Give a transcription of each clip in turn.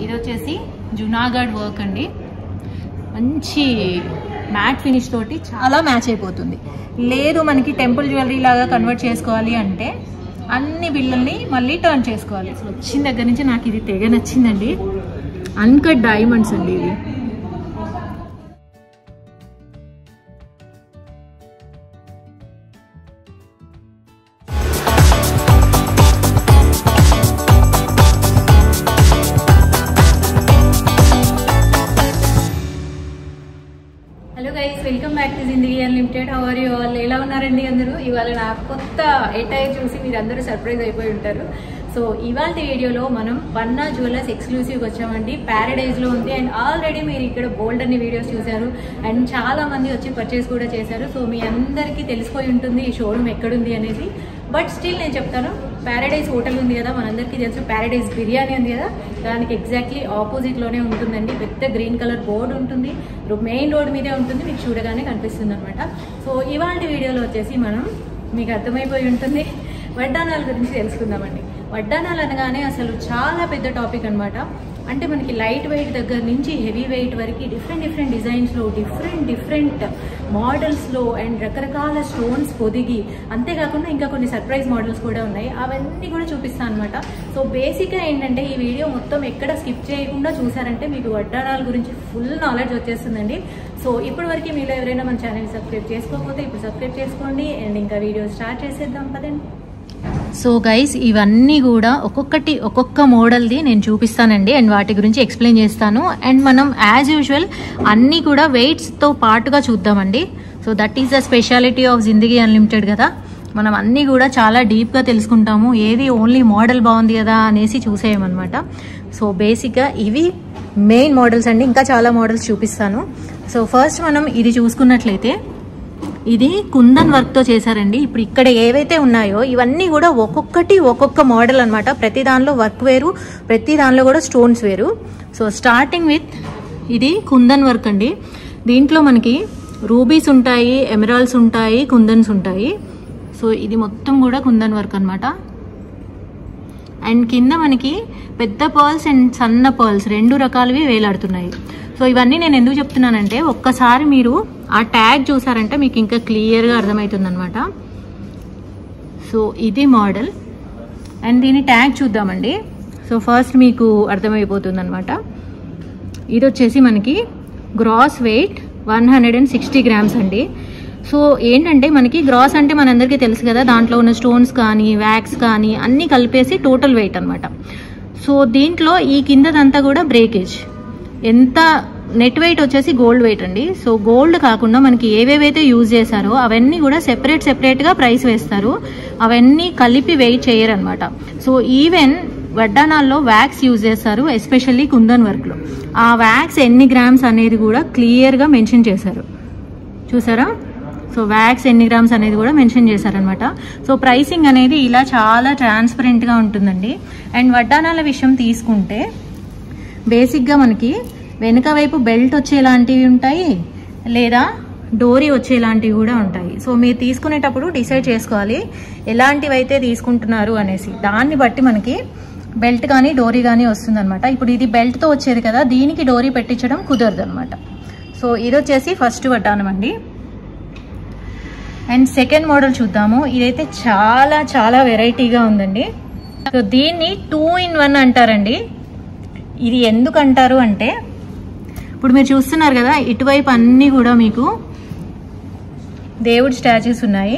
ఇది వచ్చేసి జునాగఢ్ వర్క్ అండి మంచి మ్యాట్ ఫినిష్ తోటి చాలా మ్యాచ్ అయిపోతుంది లేదు మనకి టెంపుల్ జ్యువెలరీ లాగా కన్వర్ట్ చేసుకోవాలి అంటే అన్ని బిళ్ళల్ని మళ్ళీ టర్న్ చేసుకోవాలి అసలు వచ్చిన దగ్గర నుంచి నాకు ఇది తెగ నచ్చిందండి అన్కట్ డైమండ్స్ అండి ఇవి hello guys welcome back to Zindagi Unlimited how are you all ఎలా ఉన్నారండి అందరూ ఇవాళ నా కొత్త ఎటైర్ చూసి మీరు అందరూ సర్ప్రైజ్ అయిపోయి ఉంటారు సో ఇవాళ వీడియోలో మనం వన్నా జ్యువెలర్స్ ఎక్స్క్లూసివ్గా వచ్చామండి ప్యారడైజ్లో ఉంది అండ్ ఆల్రెడీ మీరు ఇక్కడ బోల్డ్ అన్ని వీడియోస్ చూశారు అండ్ చాలా మంది వచ్చి పర్చేస్ కూడా చేశారు సో మీ అందరికీ తెలిసిపోయి ఉంటుంది ఈ షోరూమ్ ఎక్కడుంది అనేది బట్ స్టిల్ నేను చెప్తాను ప్యారడైజ్ హోటల్ ఉంది కదా మనందరికీ తెలుసు ప్యారడైజ్ బిర్యానీ ఉంది కదా దానికి ఎగ్జాక్ట్లీ ఆపోజిట్లోనే ఉంటుందండి పెద్ద గ్రీన్ కలర్ బోర్డు ఉంటుంది మెయిన్ రోడ్ మీదే ఉంటుంది మీకు చూడగానే కనిపిస్తుంది అనమాట సో ఇవాళ వీడియోలో వచ్చేసి మనం మీకు అర్థమైపోయి ఉంటుంది వడ్డానాల గురించి తెలుసుకుందామండి వడ్డానాలు అనగానే అసలు చాలా పెద్ద టాపిక్ అనమాట అంటే మనకి లైట్ వెయిట్ దగ్గర నుంచి హెవీ వెయిట్ వరకు డిఫరెంట్ డిఫరెంట్ డిజైన్స్లో డిఫరెంట్ డిఫరెంట్ మోడల్స్లో అండ్ రకరకాల స్టోన్స్ పొదిగి అంతేకాకుండా ఇంకా కొన్ని సర్ప్రైజ్ మోడల్స్ కూడా ఉన్నాయి అవన్నీ కూడా చూపిస్తాను అనమాట సో బేసిక్గా ఏంటంటే ఈ వీడియో మొత్తం ఎక్కడ స్కిప్ చేయకుండా చూసారంటే మీకు వడ్డానాల గురించి ఫుల్ నాలెడ్జ్ వచ్చేస్తుందండి సో ఇప్పటి వరకు మీలో ఎవరైనా మన ఛానల్ సబ్స్క్రైబ్ చేసుకోకపోతే ఇప్పుడు సబ్స్క్రైబ్ చేసుకోండి అండ్ ఇంకా వీడియో స్టార్ట్ చేసేద్దాం పదండి సో గైస్ ఇవన్నీ కూడా ఒక్కొక్కటి ఒక్కొక్క మోడల్ది నేను చూపిస్తానండి అండ్ వాటి గురించి ఎక్స్ప్లెయిన్ చేస్తాను అండ్ మనం యాజ్ యూజువల్ అన్నీ కూడా వెయిట్స్తో పాటుగా చూద్దామండి so that is the speciality of Zindagi Unlimited కదా మనం అన్నీ కూడా చాలా డీప్గా తెలుసుకుంటాము ఏది ఓన్లీ మోడల్ బాగుంది కదా అనేసి చూసేయమన్నమాట సో బేసిక్గా ఇవి మెయిన్ మోడల్స్ అండి ఇంకా చాలా మోడల్స్ చూపిస్తాను సో ఫస్ట్ మనం ఇది చూసుకున్నట్లయితే ఇది కుందన్ వర్క్తో చేశారండి ఇప్పుడు ఇక్కడ ఏవైతే ఉన్నాయో ఇవన్నీ కూడా ఒక్కొక్కటి ఒక్కొక్క మోడల్ అనమాట ప్రతి దానిలో వర్క్ వేరు ప్రతి దానిలో కూడా స్టోన్స్ వేరు సో స్టార్టింగ్ విత్ ఇది కుందన్ వర్క్ అండి దీంట్లో మనకి రూబీస్ ఉంటాయి ఎమరాల్స్ ఉంటాయి కుందన్స్ ఉంటాయి సో ఇది మొత్తం కూడా కుందన్ వర్క్ అనమాట అండ్ కింద మనకి పెద్ద పర్ల్స్ అండ్ సన్న పర్ల్స్ రెండు రకాలవి వేలాడుతున్నాయి సో ఇవన్నీ నేను ఎందుకు చెప్తున్నానంటే ఒక్కసారి మీరు ఆ ట్యాగ్ చూసారంటే మీకు ఇంకా క్లియర్గా అర్థమవుతుంది అనమాట సో ఇది మోడల్ అండ్ దీని ట్యాగ్ చూద్దామండి సో ఫస్ట్ మీకు అర్థమైపోతుంది అనమాట ఇది వచ్చేసి మనకి gross weight one hundred and sixty grams అండి సో ఏంటంటే మనకి గ్రాస్ అంటే మనందరికీ తెలుసు కదా దాంట్లో ఉన్న స్టోన్స్ కానీ వ్యాక్స్ కానీ అన్నీ కలిపేసి టోటల్ వెయిట్ అనమాట సో దీంట్లో ఈ కిందదంతా కూడా బ్రేకేజ్ ఎంత నెట్ వెయిట్ వచ్చేసి గోల్డ్ వెయిట్ అండి సో గోల్డ్ కాకుండా మనకి ఏవేవైతే యూజ్ చేశారో అవన్నీ కూడా సెపరేట్ సెపరేట్గా ప్రైస్ వేస్తారు అవన్నీ కలిపి వెయిట్ చేయరు అనమాట సో ఈవెన్ వడ్డానాల్లో వ్యాక్స్ యూజ్ చేస్తారు ఎస్పెషల్లీ కుందన్ వర్క్లో ఆ వ్యాక్స్ ఎన్ని గ్రామ్స్ అనేది కూడా క్లియర్గా మెన్షన్ చేశారు చూసారా సో వ్యాక్స్ ఎన్ని గ్రామ్స్ అనేది కూడా మెన్షన్ చేశారనమాట సో ప్రైసింగ్ అనేది ఇలా చాలా ట్రాన్స్పరెంట్గా ఉంటుందండి అండ్ వడ్డానాల విషయం తీసుకుంటే బేసిక్గా మనకి వెనుక వైపు బెల్ట్ వచ్చేలాంటివి ఉంటాయి లేదా డోరీ వచ్చేలాంటివి కూడా ఉంటాయి సో మీరు తీసుకునేటప్పుడు డిసైడ్ చేసుకోవాలి ఎలాంటివి అయితే తీసుకుంటున్నారు అనేసి దాన్ని బట్టి మనకి బెల్ట్ కానీ డోరీ కానీ వస్తుందన్నమాట ఇప్పుడు ఇది బెల్ట్తో వచ్చేది కదా దీనికి డోరీ పెట్టించడం కుదరదు అనమాట సో ఇది వచ్చేసి ఫస్ట్ వడ్డానం అండి అండ్ సెకండ్ మోడల్ చూద్దాము ఇదైతే చాలా చాలా వెరైటీగా ఉందండి సో దీన్ని టూ ఇన్ వన్ అంటారండి ఇది ఎందుకు అంటారు అంటే ఇప్పుడు మీరు చూస్తున్నారు కదా ఇటువైపు అన్నీ కూడా మీకు దేవుడి స్టాచ్యూస్ ఉన్నాయి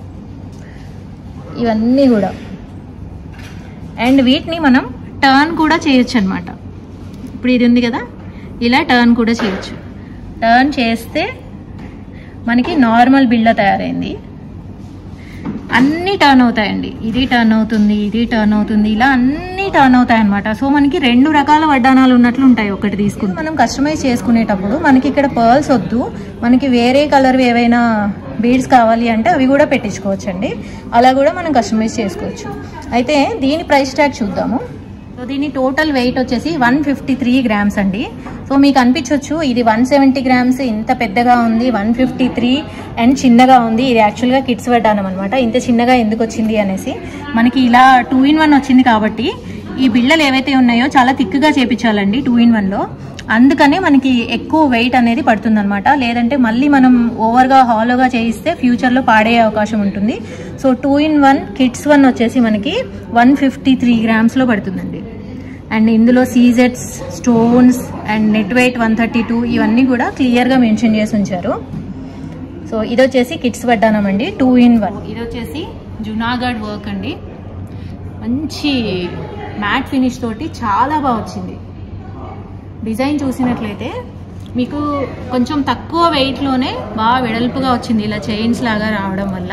ఇవన్నీ కూడా అండ్ వీటిని మనం టర్న్ కూడా చేయొచ్చు అనమాట ఇప్పుడు ఇది ఉంది కదా ఇలా టర్న్ కూడా చేయొచ్చు టర్న్ చేస్తే మనకి నార్మల్ బిళ్ళ తయారైంది అన్నీ టర్న్ అవుతాయండి ఇది టర్న్ అవుతుంది ఇది టర్న్ అవుతుంది ఇలా అన్నీ టర్న్ అవుతాయి అనమాట సో మనకి రెండు రకాల వడ్డానాలు ఉన్నట్లు ఉంటాయి ఒకటి తీసుకుని మనం కస్టమైజ్ చేసుకునేటప్పుడు మనకి ఇక్కడ పర్ల్స్ వద్దు మనకి వేరే కలర్ ఏవైనా బీడ్స్ కావాలి అంటే అవి కూడా పెట్టించుకోవచ్చు అండి అలా కూడా మనం కస్టమైజ్ చేసుకోవచ్చు అయితే దీని ప్రైస్ ట్యాగ్ చూద్దాము సో దీని టోటల్ వెయిట్ వచ్చేసి వన్ ఫిఫ్టీ త్రీ గ్రామ్స్ అండి సో మీకు అనిపించవచ్చు ఇది వన్ సెవెంటీ గ్రామ్స్ ఇంత పెద్దగా ఉంది వన్ ఫిఫ్టీ త్రీ అండ్ చిన్నగా ఉంది ఇది యాక్చువల్గా కిడ్స్ వడ్డానం అనమాట ఇంత చిన్నగా ఎందుకు వచ్చింది అనేసి మనకి ఇలా టూ ఇన్ వన్ వచ్చింది కాబట్టి ఈ బిళ్ళలు ఏవైతే ఉన్నాయో చాలా థిక్గా చేపించాలండి టూ ఇన్ వన్లో అందుకనే మనకి ఎక్కువ వెయిట్ అనేది పడుతుంది అనమాట లేదంటే మళ్ళీ మనం ఓవర్గా హాలోగా చేయిస్తే ఫ్యూచర్లో పాడే అవకాశం ఉంటుంది so two in one kids one వచ్చేసి మనకి వన్ ఫిఫ్టీ త్రీ గ్రామ్స్లో పడుతుందండి అండ్ ఇందులో సీజెట్స్ stones and net weight one thirty two ఇవన్నీ కూడా క్లియర్గా మెన్షన్ చేసి ఉంచారు సో ఇది వచ్చేసి కిడ్స్ వడ్డానం అండి టూ ఇన్ వన్ ఇది వచ్చేసి జునాగఢ్ వర్క్ అండి మంచి మ్యాట్ ఫినిష్ తోటి చాలా బాగా వచ్చింది డిజైన్ చూసినట్లయితే మీకు కొంచెం తక్కువ వెయిట్లోనే బాగా వెడల్పుగా వచ్చింది ఇలా చైన్స్ లాగా రావడం వల్ల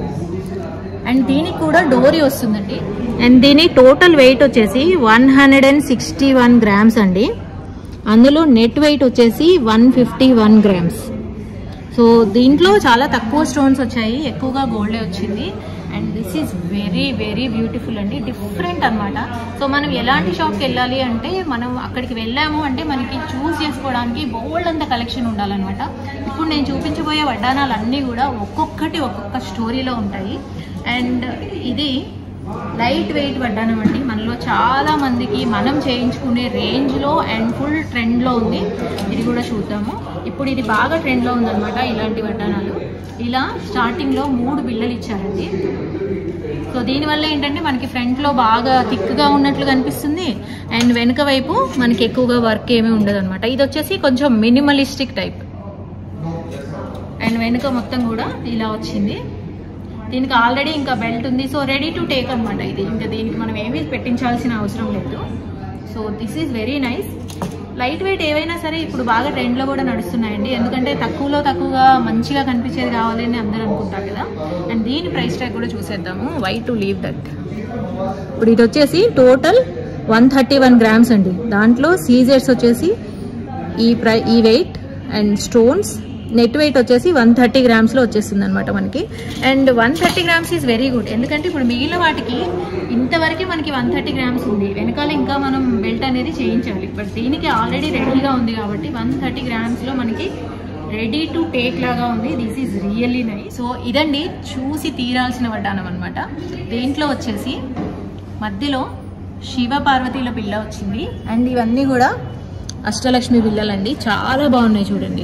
అండ్ దీనికి కూడా డోరీ వస్తుందండి అండ్ దీని టోటల్ వెయిట్ వచ్చేసి one hundred and sixty one grams అండి అందులో నెట్ వెయిట్ వచ్చేసి one fifty one grams so దీంట్లో చాలా తక్కువ స్టోన్స్ వచ్చాయి ఎక్కువగా గోల్డే వచ్చింది and this is very very beautiful అండి డిఫరెంట్ అన్నమాట సో మనం ఎలాంటి షాప్కి వెళ్ళాలి అంటే మనం అక్కడికి వెళ్ళాము అంటే మనకి చూస్ చేసుకోవడానికి బోల్డ్ అంత కలెక్షన్ ఉండాలన్నమాట ఇప్పుడు నేను చూపించబోయే వడ్డానాలు అన్నీ కూడా ఒక్కొక్కటి ఒక్కొక్క స్టోరీలో ఉంటాయి అండ్ ఇది లైట్ వెయిట్ వడ్డానం అండి మనలో చాలా మందికి మనం చేయించుకునే రేంజ్లో అండ్ ఫుల్ ట్రెండ్లో ఉంది ఇది కూడా చూద్దాము ఇప్పుడు ఇది బాగా ట్రెండ్లో ఉందన్నమాట ఇలాంటి వడ్డానాలు ఇలా స్టార్టింగ్లో మూడు బిళ్ళలు ఇచ్చారండి సో దీనివల్ల ఏంటంటే మనకి ఫ్రంట్లో బాగా థిక్గా ఉన్నట్లు కనిపిస్తుంది అండ్ వెనుక వైపు మనకి ఎక్కువగా వర్క్ ఏమీ ఉండదు అనమాట ఇది వచ్చేసి కొంచెం మినిమలిస్టిక్ టైప్ అండ్ వెనుక మొత్తం కూడా ఇలా వచ్చింది దీనికి ఆల్రెడీ ఇంకా బెల్ట్ ఉంది సో రెడీ టు టేక్ అనమాట ఇది ఇంకా దీనికి మనం ఏమీ పెట్టించాల్సిన అవసరం లేదు so this is very nice light weight ఏవైనా సరే ఇప్పుడు బాగా ట్రెండ్లో కూడా నడుస్తున్నాయండి ఎందుకంటే తక్కువలో తక్కువగా మంచిగా కనిపించేది కావాలి అని అందరూ అనుకుంటారు కదా అండ్ దీని ప్రైస్ ట్యాగ్ కూడా చూసేద్దాము వై టు లీవ్ దట్ ఇప్పుడు ఇది వచ్చేసి total one thirty one grams అండి దాంట్లో సీజర్స్ వచ్చేసి ఈ ప్రై ఈ weight and stones net weight వచ్చేసి వన్ థర్టీ గ్రామ్స్లో వచ్చేస్తుంది అనమాట మనకి and one thirty grams is very good ఎందుకంటే ఇప్పుడు మిగిలిన వాటికి ఇంతవరకు మనకి వన్ థర్టీ గ్రామ్స్ ఉంది వెనకాల ఇంకా మనం బెల్ట్ అనేది చేయించాలి బట్ దీనికి ఆల్రెడీ రెడీగా ఉంది కాబట్టి వన్ థర్టీ గ్రామ్స్లో మనకి రెడీ టు టేక్ లాగా ఉంది this is really nice so ఇదండి చూసి తీరాల్సిన వడ్డానం అనమాట దీంట్లో వచ్చేసి మధ్యలో శివ పార్వతీల బిళ్ళ వచ్చింది అండ్ ఇవన్నీ కూడా అష్టలక్ష్మి బిళ్ళలండి చాలా బాగున్నాయి చూడండి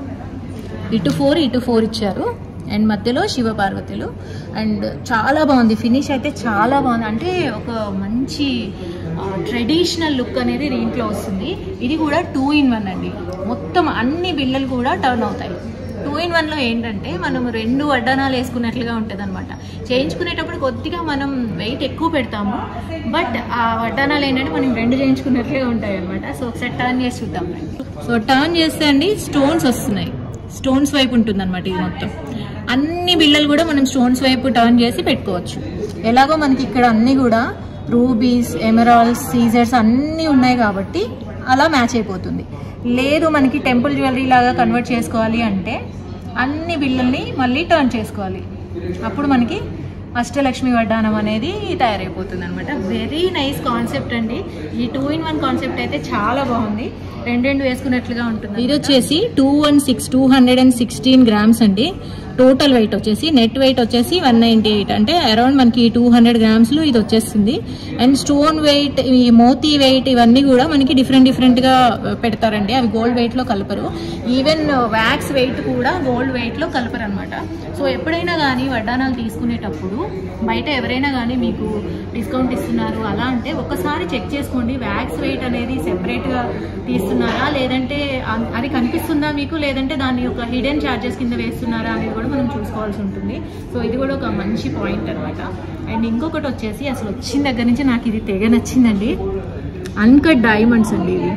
ఇటు ఫోర్ ఇటు ఫోర్ ఇచ్చారు అండ్ మధ్యలో శివ పార్వతులు అండ్ చాలా బాగుంది ఫినిష్ అయితే చాలా బాగుంది అంటే ఒక మంచి ట్రెడిషనల్ లుక్ అనేది దీంట్లో వస్తుంది ఇది కూడా టూ ఇన్ వన్ అండి మొత్తం అన్ని బిళ్ళలు కూడా టర్న్ అవుతాయి టూ ఇన్ వన్లో ఏంటంటే మనం రెండు వడ్డానాలు వేసుకున్నట్లుగా ఉంటుంది అనమాట చేయించుకునేటప్పుడు కొద్దిగా మనం వెయిట్ ఎక్కువ పెడతాము బట్ ఆ వడ్డానాలు ఏంటంటే మనం రెండు చేయించుకున్నట్లుగా ఉంటాయి అనమాట సో ఒకసారి టర్న్ చేసి చూద్దాం సో టర్న్ చేస్తే అండి స్టోన్స్ వస్తున్నాయి స్టోన్స్ వైపు ఉంటుంది అనమాట ఇది మొత్తం అన్ని బిళ్ళలు కూడా మనం స్టోన్స్ వైపు టర్న్ చేసి పెట్టుకోవచ్చు ఎలాగో మనకి ఇక్కడ అన్ని కూడా రూబీస్ ఎమరాల్స్ సీజర్స్ అన్నీ ఉన్నాయి కాబట్టి అలా మ్యాచ్ అయిపోతుంది లేదు మనకి టెంపుల్ జ్యువెలరీ లాగా కన్వర్ట్ చేసుకోవాలి అంటే అన్ని బిళ్ళల్ని మళ్ళీ టర్న్ చేసుకోవాలి అప్పుడు మనకి అష్టలక్ష్మి వడ్డానం అనేది తయారైపోతుంది అనమాట వెరీ నైస్ కాన్సెప్ట్ అండి ఈ టూ ఇన్ వన్ కాన్సెప్ట్ అయితే చాలా బాగుంది రెండు రెండు వేసుకున్నట్లుగా ఉంటుంది ఇది వచ్చేసి two one six two hundred and sixteen grams అండి టోటల్ వెయిట్ వచ్చేసి నెట్ వెయిట్ వచ్చేసి వన్ నైంటీ ఎయిట్ అంటే అరౌండ్ మనకి టూ హండ్రెడ్ గ్రామ్స్లో ఇది వచ్చేస్తుంది అండ్ స్టోన్ వెయిట్ ఈ మోతీ వెయిట్ ఇవన్నీ కూడా మనకి డిఫరెంట్ డిఫరెంట్గా పెడతారండి అవి గోల్డ్ వెయిట్లో కలపరు ఈవెన్ వ్యాక్స్ వెయిట్ కూడా గోల్డ్ వెయిట్లో కలపరు అనమాట సో ఎప్పుడైనా కానీ వడ్డానాలు తీసుకునేటప్పుడు బయట ఎవరైనా కానీ మీకు డిస్కౌంట్ ఇస్తున్నారు అలా అంటే ఒకసారి చెక్ చేసుకోండి వ్యాక్స్ వెయిట్ అనేది సెపరేట్గా తీస్తున్నారా లేదంటే అ- అది కనిపిస్తుందా మీకు లేదంటే దాని యొక్క హిడెన్ ఛార్జెస్ కింద వేస్తున్నారా అనేది కూడా మనం చూసుకోవాల్సి ఉంటుంది సో ఇది కూడా ఒక మంచి పాయింట్ అనమాట అండ్ ఇంకొకటి వచ్చేసి అసలు వచ్చిన దగ్గర నుంచి నాకు ఇది తెగ నచ్చిందండి అన్కట్ డైమండ్స్ అండి ఇది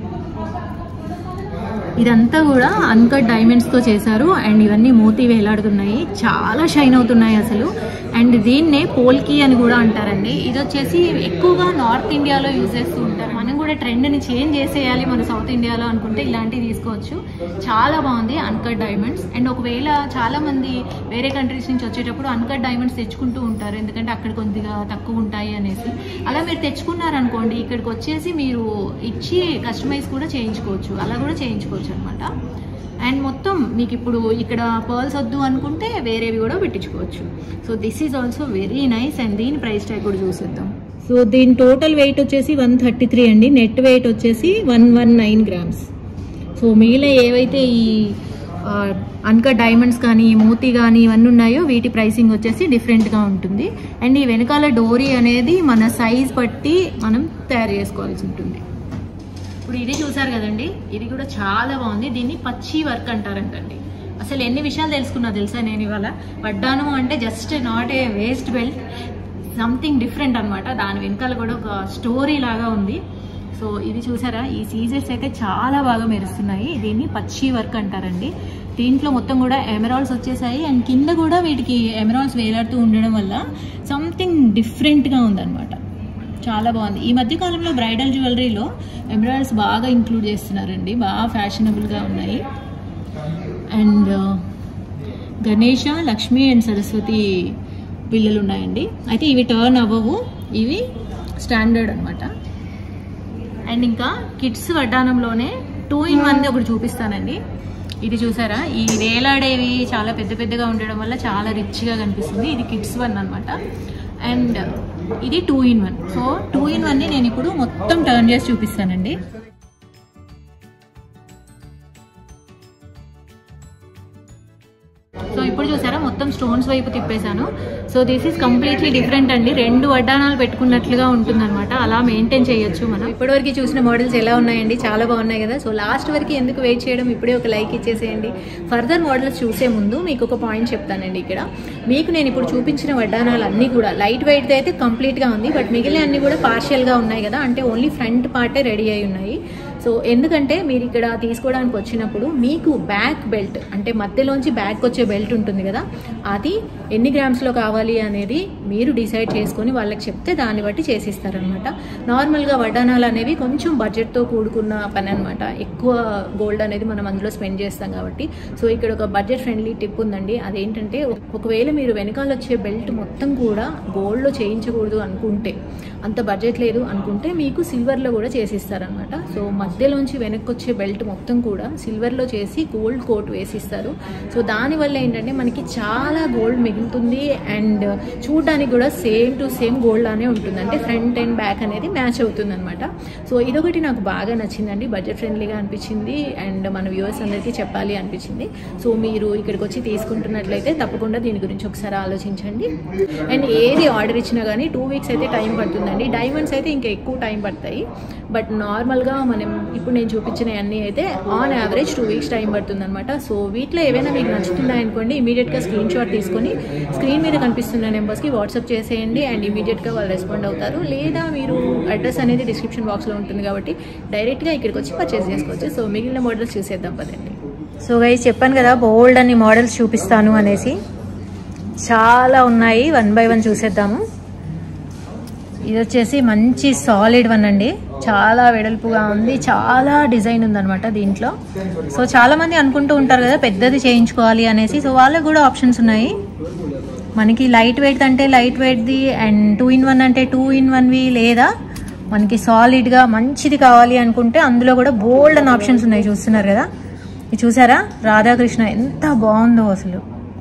ఇదంతా కూడా అన్కట్ డైమండ్స్తో చేశారు అండ్ ఇవన్నీ మోతీ వేలాడుతున్నాయి చాలా షైన్ అవుతున్నాయి అసలు అండ్ దీన్నే పోల్కి అని కూడా అంటారండి ఇది వచ్చేసి ఎక్కువగా నార్త్ ఇండియాలో యూజ్ చేస్తూ ఉంటారు మనం కూడా ట్రెండ్ని చేంజ్ చేసేయాలి మన సౌత్ ఇండియాలో అనుకుంటే ఇలాంటివి తీసుకోవచ్చు చాలా బాగుంది అన్కట్ డైమండ్స్ అండ్ ఒకవేళ చాలా మంది వేరే కంట్రీస్ నుంచి వచ్చేటప్పుడు అన్కట్ డైమండ్స్ తెచ్చుకుంటూ ఉంటారు ఎందుకంటే అక్కడ కొద్దిగా తక్కువ ఉంటాయి అనేసి అలా మీరు తెచ్చుకున్నారనుకోండి ఇక్కడికి వచ్చేసి మీరు ఇచ్చి కస్టమైజ్ కూడా చేయించుకోవచ్చు అలా కూడా చేయించుకోవచ్చు అనమాట అండ్ మొత్తం మీకు ఇప్పుడు ఇక్కడ పర్ల్స్ వద్దు అనుకుంటే వేరేవి కూడా పెట్టించుకోవచ్చు so this is also very nice and దీని ప్రైస్ ట్యాగ్ కూడా చూసేద్దాం సో దీని టోటల్ వెయిట్ వచ్చేసి వన్ థర్టీ త్రీ అండి నెట్ వెయిట్ వచ్చేసి one one nine grams so మిగిలిన ఏవైతే ఈ ఆ, అన్క డైమండ్స్ కానీ మోతీ కానీ ఇవన్నీ ఉన్నాయో వీటి ప్రైసింగ్ వచ్చేసి డిఫరెంట్గా ఉంటుంది అండ్ ఈ వెనకాల డోరీ అనేది మన సైజ్ బట్టి మనం తయారు చేసుకోవాల్సి ఉంటుంది ఇప్పుడు ఇది చూసారు కదండి ఇది కూడా చాలా బాగుంది దీన్ని పచ్చి వర్క్ అంటారంటండి అసలు ఎన్ని విషయాలు తెలుసుకున్నా తెలుసా నేను ఇవాళ వడ్డానం అంటే just not a waist belt something different అన్నమాట దాని వెనకాల కూడా ఒక స్టోరీ లాగా ఉంది సో ఇది చూసారా ఈ సీజర్స్ అయితే చాలా బాగా మెరుస్తున్నాయి దీన్ని పచ్చి వర్క్ అంటారండి దీంట్లో మొత్తం కూడా ఎమరాల్స్ వచ్చేసాయి అండ్ కింద కూడా వీటికి ఎమరాల్స్ వేలాడుతూ ఉండడం వల్ల సంథింగ్ డిఫరెంట్గా ఉందన్నమాట చాలా బాగుంది ఈ మధ్య కాలంలో బ్రైడల్ జ్యువెలరీలో ఎమరాల్డ్స్ బాగా ఇంక్లూడ్ చేస్తున్నారండి బాగా ఫ్యాషనబుల్గా ఉన్నాయి అండ్ గణేష లక్ష్మి అండ్ సరస్వతి పిల్లలు ఉన్నాయండి అయితే ఇవి టర్న్ అవ్వవు ఇవి స్టాండర్డ్ అన్నమాట అండ్ ఇంకా కిడ్స్ వడ్డానంలోనే టూ ఇన్ వన్ ఒకటి చూపిస్తానండి ఇది చూసారా ఈ వేలాడేవి చాలా పెద్ద పెద్దగా ఉండడం వల్ల చాలా రిచ్గా కనిపిస్తుంది ఇది కిడ్స్ వన్ అనమాట అండ్ ఇది two in one so two in వన్ని నేను ఇప్పుడు మొత్తం టర్న్ చేసి చూపిస్తానండి సో ఇప్పుడు చూసారా మొత్తం స్టోన్స్ వైపు తిప్పేశాను so this is completely different అండి రెండు వడ్డానాలు పెట్టుకున్నట్లుగా ఉంటుందన్నమాట అలా మెయింటైన్ చేయొచ్చు మనం ఇప్పటివరకు చూసిన మోడల్స్ ఎలా ఉన్నాయండి చాలా బాగున్నాయి కదా సో లాస్ట్ వరకు ఎందుకు వెయిట్ చేయడం ఇప్పుడే ఒక లైక్ ఇచ్చేసేయండి ఫర్దర్ మోడల్స్ చూసే ముందు మీకు ఒక పాయింట్ చెప్తానండి ఇక్కడ మీకు నేను ఇప్పుడు చూపించిన వడ్డానాలు అన్నీ కూడా లైట్ వెయిట్ అయితే కంప్లీట్గా ఉంది బట్ మిగిలిన అన్ని కూడా పార్షియల్గా ఉన్నాయి కదా అంటే ఓన్లీ ఫ్రంట్ పార్టే రెడీ అయి ఉన్నాయి సో ఎందుకంటే మీరు ఇక్కడ తీసుకోవడానికి వచ్చినప్పుడు మీకు బ్యాక్ బెల్ట్ అంటే మధ్యలోంచి బ్యాక్ వచ్చే బెల్ట్ ఉంటుంది కదా అది ఎన్ని గ్రామ్స్లో కావాలి అనేది మీరు డిసైడ్ చేసుకొని వాళ్ళకి చెప్తే దాన్ని బట్టి చేసిస్తారనమాట నార్మల్గా వడ్డానాలు అనేవి కొంచెం బడ్జెట్తో కూడుకున్న పని అనమాట ఎక్కువ గోల్డ్ అనేది మనం అందులో స్పెండ్ చేస్తాం కాబట్టి సో ఇక్కడ ఒక బడ్జెట్ ఫ్రెండ్లీ టిప్ ఉందండి అదేంటంటే ఒకవేళ మీరు వెనకాల వచ్చే బెల్ట్ మొత్తం కూడా గోల్డ్లో చేయించకూడదు అనుకుంటే అంత బడ్జెట్ లేదు అనుకుంటే మీకు సిల్వర్లో కూడా చేసిస్తారనమాట సో మధ్యలోంచి వెనక్కి వచ్చే బెల్ట్ మొత్తం కూడా సిల్వర్లో చేసి గోల్డ్ కోట్ వేసిస్తారు సో దానివల్ల ఏంటంటే మనకి చాలా గోల్డ్ మిగులుతుంది అండ్ చూడడానికి కూడా సేమ్ టు సేమ్ గోల్డ్ లానే ఉంటుంది అంటే ఫ్రంట్ అండ్ బ్యాక్ అనేది మ్యాచ్ అవుతుంది అనమాట సో ఇదొకటి నాకు బాగా నచ్చిందండి బడ్జెట్ ఫ్రెండ్లీగా అనిపించింది అండ్ మన వ్యూవర్స్ అందరికీ చెప్పాలి అనిపించింది సో మీరు ఇక్కడికి వచ్చి తీసుకుంటున్నట్లయితే తప్పకుండా దీని గురించి ఒకసారి ఆలోచించండి అండ్ ఏది ఆర్డర్ ఇచ్చినా కానీ టూ వీక్స్ అయితే టైం పడుతుందండి డైమండ్స్ అయితే ఇంకా ఎక్కువ టైం పడతాయి బట్ నార్మల్గా మనం ఇప్పుడు నేను చూపించిన అన్నీ అయితే on average two weeks time పడుతుంది అనమాట సో వీటిలో ఏవైనా మీకు నచ్చుతున్నాయి అనుకోండి ఇమీడియట్గా స్క్రీన్ షాట్ తీసుకొని స్క్రీన్ మీద కనిపిస్తున్న నెంబర్స్కి వాట్సాప్ చేసేయండి అండ్ ఇమీడియట్గా వాళ్ళు రెస్పాండ్ అవుతారు లేదా మీరు అడ్రస్ అనేది డిస్క్రిప్షన్ బాక్స్లో ఉంటుంది కాబట్టి డైరెక్ట్గా ఇక్కడికి వచ్చి పర్చేస్ చేసుకోవచ్చు సో మిగిలిన మోడల్స్ చూసేద్దాం పదండి సో గైస్ చెప్పాను కదా బోల్డ్ అన్ని మోడల్స్ చూపిస్తాను అనేసి చాలా ఉన్నాయి వన్ బై వన్ చూసేద్దాము ఇది వచ్చేసి మంచి సాలిడ్ వన్ అండి చాలా వెడల్పుగా ఉంది చాలా డిజైన్ ఉందన్నమాట దీంట్లో సో చాలా మంది అనుకుంటూ ఉంటారు కదా పెద్దది చేయించుకోవాలి అనేసి సో వాళ్ళకి కూడా ఆప్షన్స్ ఉన్నాయి మనకి లైట్ వెయిట్ అంటే లైట్ వెయిట్ది అండ్ టూ ఇన్ వన్ అంటే టూ ఇన్ వన్వి లేదా మనకి సాలిడ్గా మంచిది కావాలి అనుకుంటే అందులో కూడా బోల్డ్ అని ఆప్షన్స్ ఉన్నాయి చూస్తున్నారు కదా ఇది చూసారా రాధాకృష్ణ ఎంత బాగుందో అసలు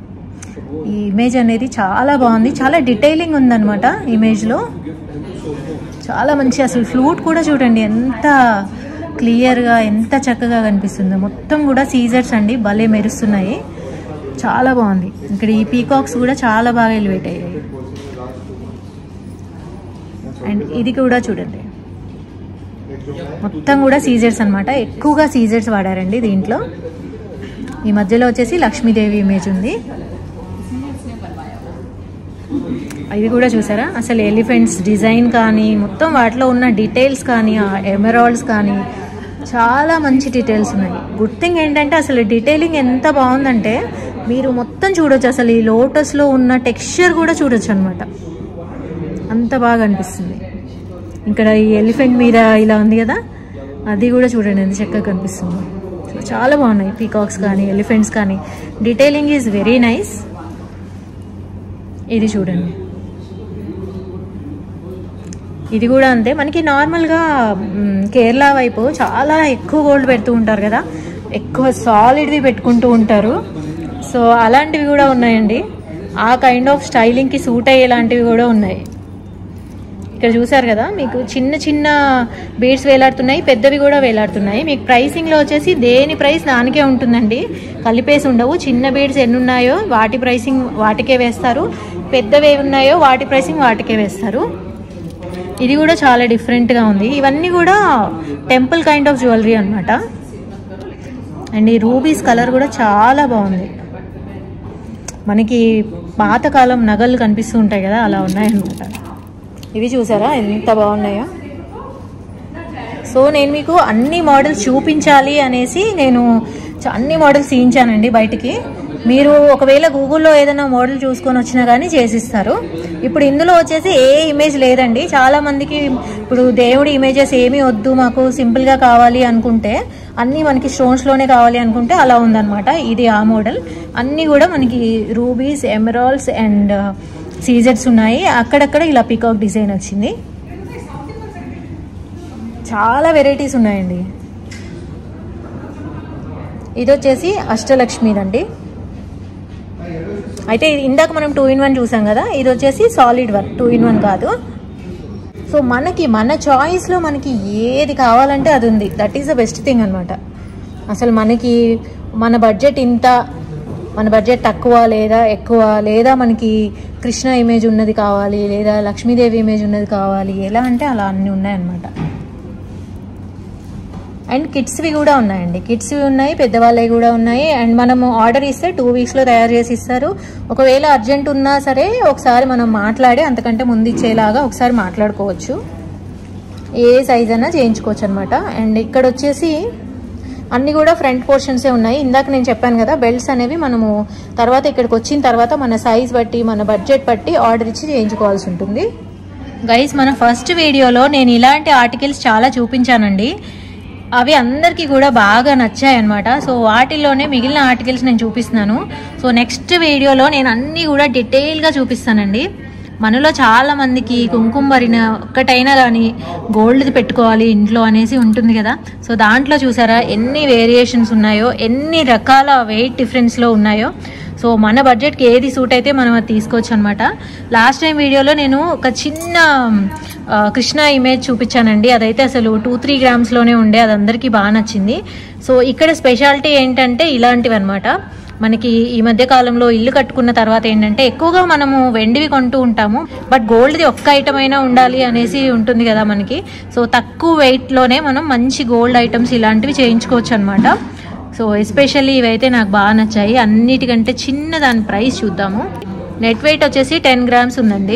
ఈ ఇమేజ్ అనేది చాలా బాగుంది చాలా డీటెయిలింగ్ ఉందన్నమాట ఇమేజ్లో చాలా మంచి అసలు ఫ్లూట్ కూడా చూడండి ఎంత క్లియర్గా ఎంత చక్కగా కనిపిస్తుందో మొత్తం కూడా సీజర్స్ అండి భలే మెరుస్తున్నాయి చాలా బాగుంది ఇక్కడ ఈ పీకాక్స్ కూడా చాలా బాగా ఎలివేట్ అయ్యాయి అండ్ ఇది కూడా చూడండి మొత్తం కూడా సీజర్స్ అన్నమాట ఎక్కువగా సీజర్స్ వాడారండి దీంట్లో ఈ మధ్యలో వచ్చేసి లక్ష్మీదేవి ఇమేజ్ ఉంది ఇది కూడా చూసారా అసలు ఎలిఫెంట్స్ డిజైన్ కానీ మొత్తం వాటిలో ఉన్న డీటెయిల్స్ కానీ ఆ ఎమరాల్డ్స్ కానీ చాలా మంచి డీటెయిల్స్ ఉన్నాయి గుడ్ థింగ్ ఏంటంటే అసలు డీటెయిలింగ్ ఎంత బాగుందంటే మీరు మొత్తం చూడొచ్చు అసలు ఈ లోటస్లో ఉన్న టెక్స్చర్ కూడా చూడొచ్చు అనమాట అంత బాగా అనిపిస్తుంది ఇక్కడ ఈ ఎలిఫెంట్ మీద ఇలా ఉంది కదా అది కూడా చూడండి ఎంత చక్కగా కనిపిస్తుంది చాలా బాగున్నాయి పీకాక్స్ కానీ ఎలిఫెంట్స్ కానీ డీటెయిలింగ్ ఈజ్ వెరీ నైస్ ఇది చూడండి ఇది కూడా అంతే మనకి నార్మల్గా మ్, కేరళ వైపు చాలా ఎక్కువ గోల్డ్ పెడుతూ ఉంటారు కదా ఎక్కువ సాలిడ్వి పెట్టుకుంటూ ఉంటారు సో అలాంటివి కూడా ఉన్నాయండి ఆ కైండ్ ఆఫ్ స్టైలింగ్కి సూట్ అయ్యేలాంటివి కూడా ఉన్నాయి ఇక్కడ చూసారు కదా మీకు చిన్న చిన్న బీడ్స్ వేలాడుతున్నాయి పెద్దవి కూడా వేలాడుతున్నాయి మీకు ప్రైసింగ్లో వచ్చేసి దేని ప్రైస్ దానికే ఉంటుందండి కలిపేసి ఉండవు చిన్న బీడ్స్ ఎన్ని ఉన్నాయో వాటి ప్రైసింగ్ వాటికే వేస్తారు పెద్దవి ఏవి ఉన్నాయో వాటి ప్రైసింగ్ వాటికే వేస్తారు ఇది కూడా చాలా డిఫరెంట్గా ఉంది ఇవన్నీ కూడా టెంపుల్ కైండ్ ఆఫ్ జ్యువెలరీ అనమాట అండ్ ఈ రూబీస్ కలర్ కూడా చాలా బాగుంది మనకి పాతకాలం నగలు కనిపిస్తూ ఉంటాయి కదా అలా ఉన్నాయన్నమాట ఇవి చూసారా ఎంత బాగున్నాయో సో నేను మీకు అన్ని మోడల్స్ చూపించాలి అనేసి నేను చ- అన్ని మోడల్స్ తీయించానండి బయటికి మీరు ఒకవేళ గూగుల్లో ఏదైనా మోడల్ చూసుకొని వచ్చినా కానీ చేసిస్తారు ఇప్పుడు ఇందులో వచ్చేసి ఏ ఇమేజ్ లేదండి చాలా మందికి ఇప్పుడు దేవుడి ఇమేజెస్ ఏమీ వద్దు మాకు సింపుల్గా కావాలి అనుకుంటే అన్నీ మనకి స్టోన్స్లోనే కావాలి అనుకుంటే అలా ఉందన్నమాట ఇది ఆ మోడల్ అన్నీ కూడా మనకి రూబీస్ ఎమరాల్డ్స్ అండ్ సీజెట్స్ ఉన్నాయి అక్కడక్కడ ఇలా పికాక్ డిజైన్ వచ్చింది చాలా వెరైటీస్ ఉన్నాయండి ఇది వచ్చేసి అష్టలక్ష్మిదండి అయితే ఇది ఇందాక మనం టూ ఇన్ వన్ చూసాం కదా ఇది వచ్చేసి solid one two in one కాదు సో మనకి మన చాయిస్లో మనకి ఏది కావాలంటే అది ఉంది that is the best thing అనమాట అసలు మనకి మన బడ్జెట్ ఇంత మన బడ్జెట్ తక్కువ లేదా ఎక్కువ లేదా మనకి కృష్ణ ఇమేజ్ ఉన్నది కావాలి లేదా లక్ష్మీదేవి ఇమేజ్ ఉన్నది కావాలి ఎలా అంటే అలా అన్నీ ఉన్నాయన్నమాట అండ్ కిడ్స్వి కూడా ఉన్నాయండి కిడ్స్వి ఉన్నాయి పెద్దవాళ్ళవి కూడా ఉన్నాయి అండ్ మనము ఆర్డర్ ఇస్తే టూ వీక్స్లో తయారు చేసి ఇస్తారు ఒకవేళ అర్జెంట్ ఉన్నా సరే ఒకసారి మనం మాట్లాడి అంతకంటే ముందు ఇచ్చేలాగా ఒకసారి మాట్లాడుకోవచ్చు ఏ సైజ్ అయినా చేయించుకోవచ్చు అనమాట అండ్ ఇక్కడ వచ్చేసి అన్ని కూడా ఫ్రంట్ పోర్షన్సే ఉన్నాయి ఇందాక నేను చెప్పాను కదా బెల్ట్స్ అనేవి మనము తర్వాత ఇక్కడికి వచ్చిన తర్వాత మన సైజ్ బట్టి మన బడ్జెట్ బట్టి ఆర్డర్ ఇచ్చి చేయించుకోవాల్సి ఉంటుంది గైస్ మన ఫస్ట్ వీడియోలో నేను ఇలాంటి ఆర్టికల్స్ చాలా చూపించానండి అవి అందరికీ కూడా బాగా నచ్చాయి అనమాట సో వాటిల్లోనే మిగిలిన ఆర్టికల్స్ నేను చూపిస్తున్నాను సో నెక్స్ట్ వీడియోలో నేను అన్నీ కూడా డీటెయిల్గా చూపిస్తానండి మనలో చాలా మందికి కుంకుమ భరిన ఒక్కటైనా కానీ గోల్డ్ది పెట్టుకోవాలి ఇంట్లో అనేసి ఉంటుంది కదా సో దాంట్లో చూసారా ఎన్ని వేరియేషన్స్ ఉన్నాయో ఎన్ని రకాల వెయిట్ డిఫరెన్స్లో ఉన్నాయో సో మన బడ్జెట్కి ఏది సూట్ అయితే మనం అది తీసుకోవచ్చు అనమాట లాస్ట్ టైం వీడియోలో నేను ఒక చిన్న ఆ, కృష్ణ ఇమేజ్ చూపించానండి అదైతే అసలు టూ త్రీ గ్రామ్స్లోనే ఉండే అది అందరికీ బాగా నచ్చింది సో ఇక్కడ స్పెషాలిటీ ఏంటంటే ఇలాంటివి అనమాట మనకి ఈ మధ్య కాలంలో ఇల్లు కట్టుకున్న తర్వాత ఏంటంటే ఎక్కువగా మనము వెండివి కొంటూ ఉంటాము బట్ గోల్డ్ది ఒక్క ఐటమ్ అయినా ఉండాలి అనేసి ఉంటుంది కదా మనకి సో తక్కువ వెయిట్లోనే మనం మంచి గోల్డ్ ఐటమ్స్ ఇలాంటివి చేయించుకోవచ్చు అనమాట సో ఎస్పెషల్లీ ఇవైతే నాకు బాగా నచ్చాయి అన్నిటికంటే చిన్న దాని ప్రైస్ చూద్దాము నెట్ వెయిట్ వచ్చేసి టెన్ గ్రామ్స్ ఉందండి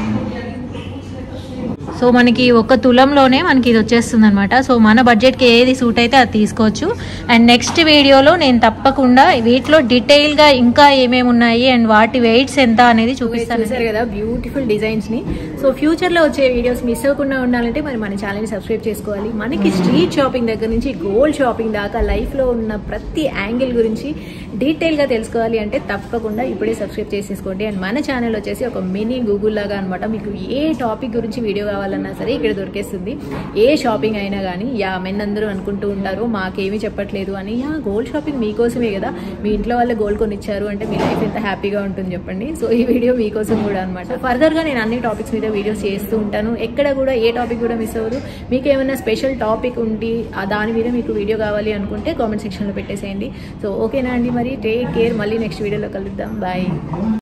సో మనకి ఒక తులంలోనే మనకి ఇది వచ్చేస్తుంది అనమాట సో మన బడ్జెట్కి ఏది సూట్ అయితే అది తీసుకోవచ్చు అండ్ నెక్స్ట్ వీడియోలో నేను తప్పకుండా వీటిలో డీటెయిల్గా ఇంకా ఏమేమి ఉన్నాయి అండ్ వాటి వెయిట్స్ ఎంత అనేది చూపిస్తాను చూసారు కదా బ్యూటిఫుల్ డిజైన్స్ ని సో ఫ్యూచర్ లో వచ్చే వీడియోస్ మిస్ అవ్వకుండా ఉండాలంటే మరి మన ఛానల్ ని సబ్స్క్రైబ్ చేసుకోవాలి మనకి స్ట్రీట్ షాపింగ్ దగ్గర నుంచి గోల్డ్ షాపింగ్ దాకా లైఫ్ లో ఉన్న ప్రతి యాంగిల్ గురించి డీటెయిల్ గా తెలుసుకోవాలి అంటే తప్పకుండా ఇప్పుడే సబ్స్క్రైబ్ చేసేసుకోండి అండ్ మన ఛానల్ వచ్చేసి ఒక మినీ గూగుల్ లాగా అనమాట మీకు ఏ టాపిక్ గురించి వీడియో కావాలన్నా సరే ఇక్కడ దొరికేస్తుంది ఏ షాపింగ్ అయినా కానీ యా మెన్ అందరూ అనుకుంటూ ఉంటారు మాకేమీ చెప్పట్లేదు అని యా గోల్డ్ షాపింగ్ మీకోసమే కదా మీ ఇంట్లో వాళ్ళే గోల్డ్ కొనిచ్చారు అంటే మీ లైఫ్ ఎంత హ్యాపీగా ఉంటుంది చెప్పండి సో ఈ వీడియో మీకోసం కూడా అనమాట ఫర్దర్ గా నేను అన్ని టాపిక్స్ మీద వీడియోస్ చేస్తూ ఉంటాను ఎక్కడ కూడా ఏ టాపిక్ కూడా మిస్ అవ్వదు మీకు ఏమైనా స్పెషల్ టాపిక్ ఉండి ఆ దాని మీద మీకు వీడియో కావాలి అనుకుంటే కామెంట్ సెక్షన్లో పెట్టేసేయండి సో ఓకేనా అండి మరి టేక్ కేర్ మళ్ళీ నెక్స్ట్ వీడియోలో కలుద్దాం బాయ్